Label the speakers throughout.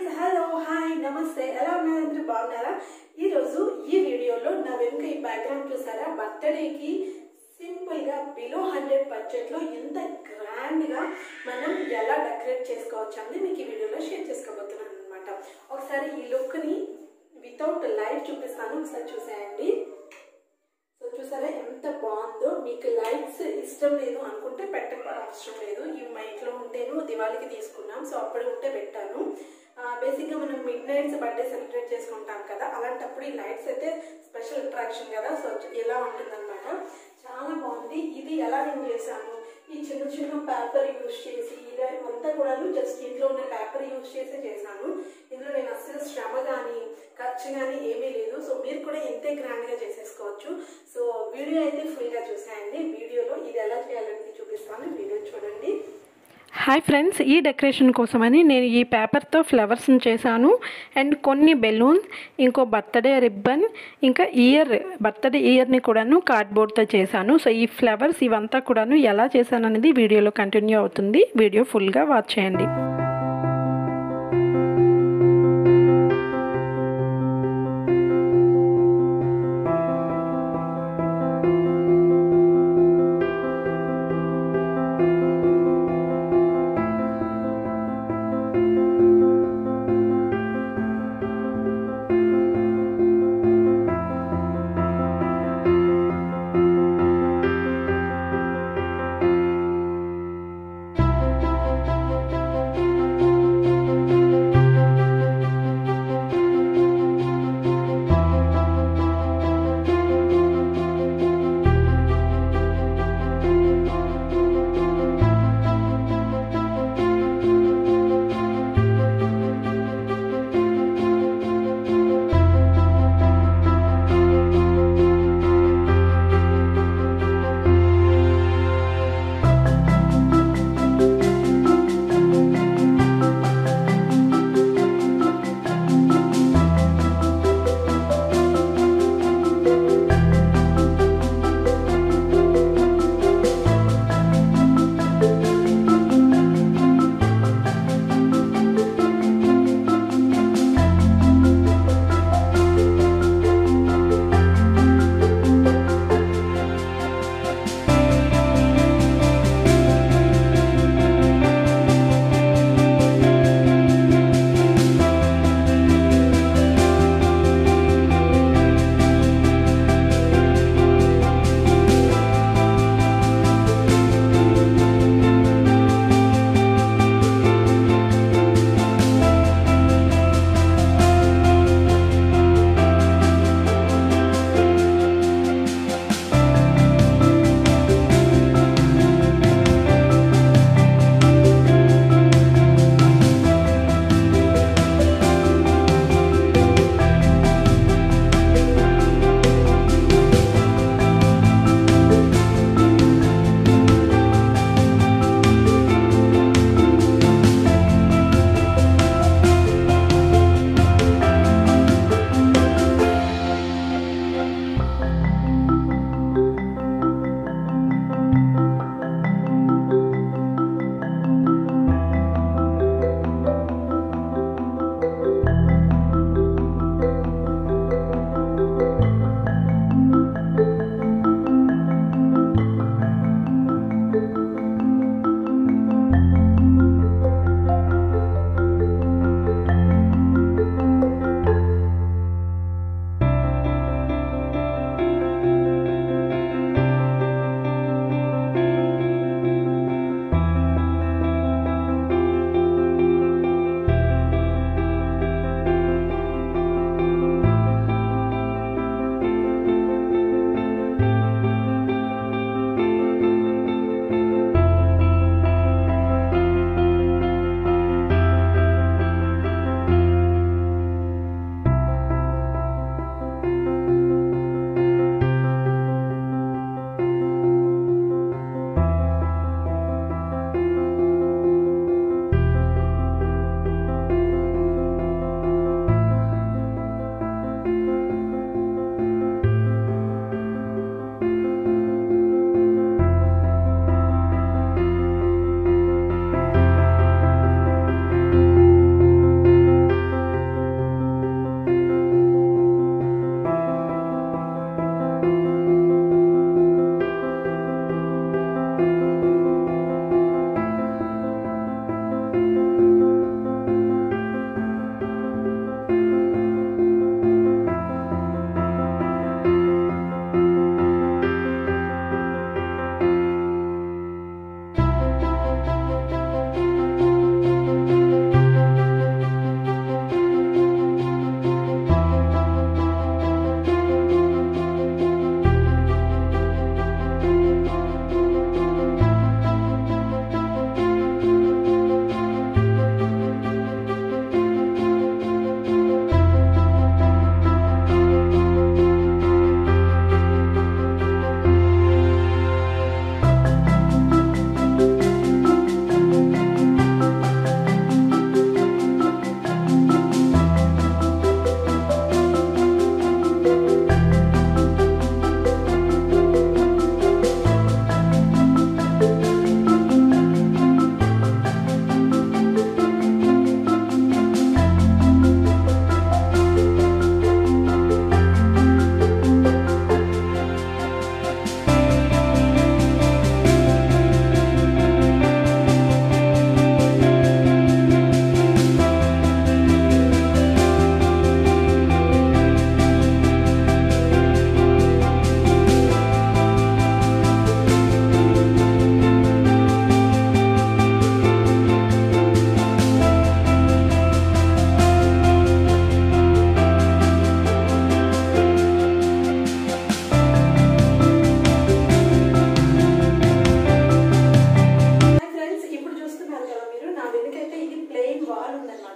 Speaker 1: hello hi నమస్తే ఎలా ఉన్నారు అందరూ బాగున్నారా ఈరోజు ఈ వీడియోలో నా వెనుక ఈ బ్యాక్గ్రౌండ్ చూసారా బర్త్డేకి సింపుల్ గా బిలో హండ్రెడ్ బడ్జెట్ లో ఎంత గ్రాండ్ గా మనం ఎలా డెకరేట్ చేసుకోవచ్చు అని మీకు ఈ వీడియోలో షేర్ చేసుకోబోతున్నాను అనమాట ఒకసారి ఈ లుక్ ని వితౌట్ లైట్ చూపిస్తాను ఒకసారి చూసేయండి సో చూసారా ఎంత బాగుందో మీకు లైట్స్ ఇష్టం లేదు అనుకుంటే పెట్టక అవసరం లేదు ఇవి మా ఇంట్లో ఉంటేను దివాళీకి తీసుకున్నాం సో అప్పుడు ఉంటే పెట్టాను బేసిక్గా మనం మిడ్ నైట్స్ బర్త్డే సెలబ్రేట్ చేసుకుంటాం కదా అలాంటప్పుడు ఈ లైట్స్ అయితే స్పెషల్ అట్రాక్షన్ కదా సో ఎలా ఉంటుందన్నమాట చాలా బాగుంది ఇది ఎలా నేను చేశాను ఈ చిన్న చిన్న పేపర్ యూజ్ చేసి ఇలా అంతా కూడా జస్ట్ ఇంట్లో ఉన్న పేపర్ యూజ్ చేసి చేశాను ఇందులో నేను అస్సలు శ్రమ కానీ ఖర్చు కానీ ఏమీ లేదు సో మీరు కూడా ఇంతే గ్రాండ్గా చేసేసుకోవచ్చు సో వీడియో అయితే ఫుల్గా చూసేయండి వీడియోలో ఇది ఎలా చేయాలని చూపిస్తాను వీడియో చూడండి
Speaker 2: హాయ్ ఫ్రెండ్స్ ఈ డెకరేషన్ కోసమని నేను ఈ పేపర్తో ఫ్లవర్స్ని చేశాను అండ్ కొన్ని బెలూన్స్ ఇంకో బర్త్డే రిబ్బన్ ఇంకా ఇయర్ బర్త్డే ఇయర్ని కూడాను కార్డ్బోర్డ్తో చేశాను సో ఈ ఫ్లవర్స్ ఇవంతా కూడాను ఎలా చేశాను అనేది వీడియోలో కంటిన్యూ అవుతుంది వీడియో ఫుల్గా వాచ్ చేయండి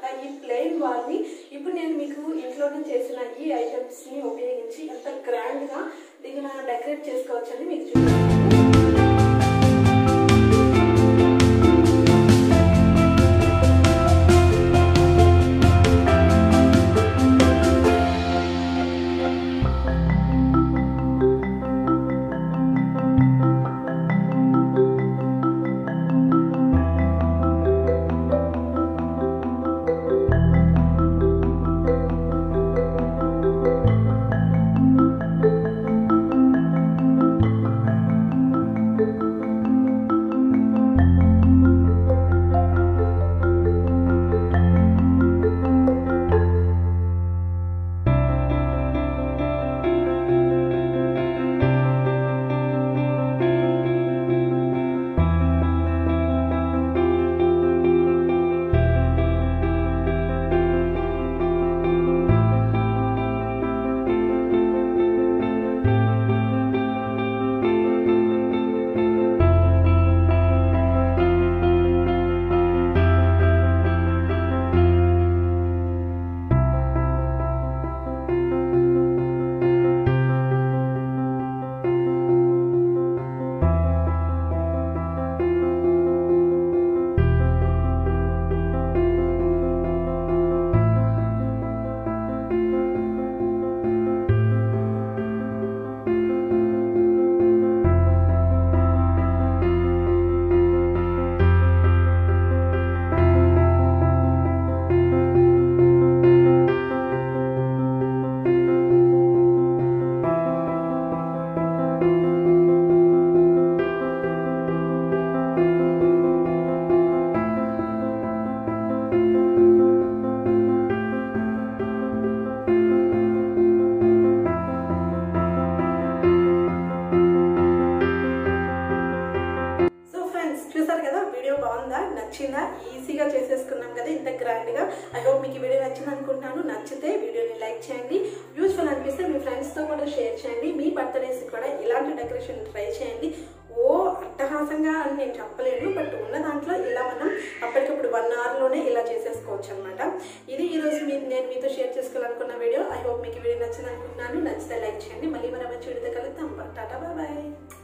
Speaker 1: ఈ ప్లెయిన్ వాల్ని ఇప్పుడు నేను మీకు ఇంట్లోనే చేసిన ఈ ఐటమ్స్ని ఉపయోగించి ఎంత గ్రాండ్గా దీన్ని మనం డెకరేట్ చేసుకోవచ్చని మీకు చూపిస్తాను సో ఫ్రెండ్స్ చూసారు కదా వీడియో బాగుందా నచ్చిందా ఈజీగా చేసేసుకున్నాం కదా ఇంత గ్రాండ్గా ఐ హోప్ మీకు ఈ వీడియో నచ్చింది అనుకుంటున్నాను నచ్చితే వీడియోని లైక్ చేయండి యూస్ఫుల్ అనిపిస్తే మీ ఫ్రెండ్స్తో కూడా షేర్ చేయండి మీ బర్త్డేస్ కూడా ఇలాంటి డెకరేషన్ ట్రై చేయండి ఓ అట్టహాసంగా అని నేను చెప్పలేను బట్ ఉన్న దాంట్లో ఇలా మనం అప్పటికప్పుడు వన్ అవర్లోనే ఇలా చేసేసుకోవచ్చు అనమాట ఇది ఈరోజు మీ నేను మీతో షేర్ చేసుకోవాలనుకున్న వీడియో ఐ హోప్ మీకు ఈ వీడియో నచ్చింది అనుకుంటున్నాను నచ్చితే లైక్ చేయండి మళ్ళీ మనం మంచి వీడియోతో కలుద్దాం టాటా బాయ్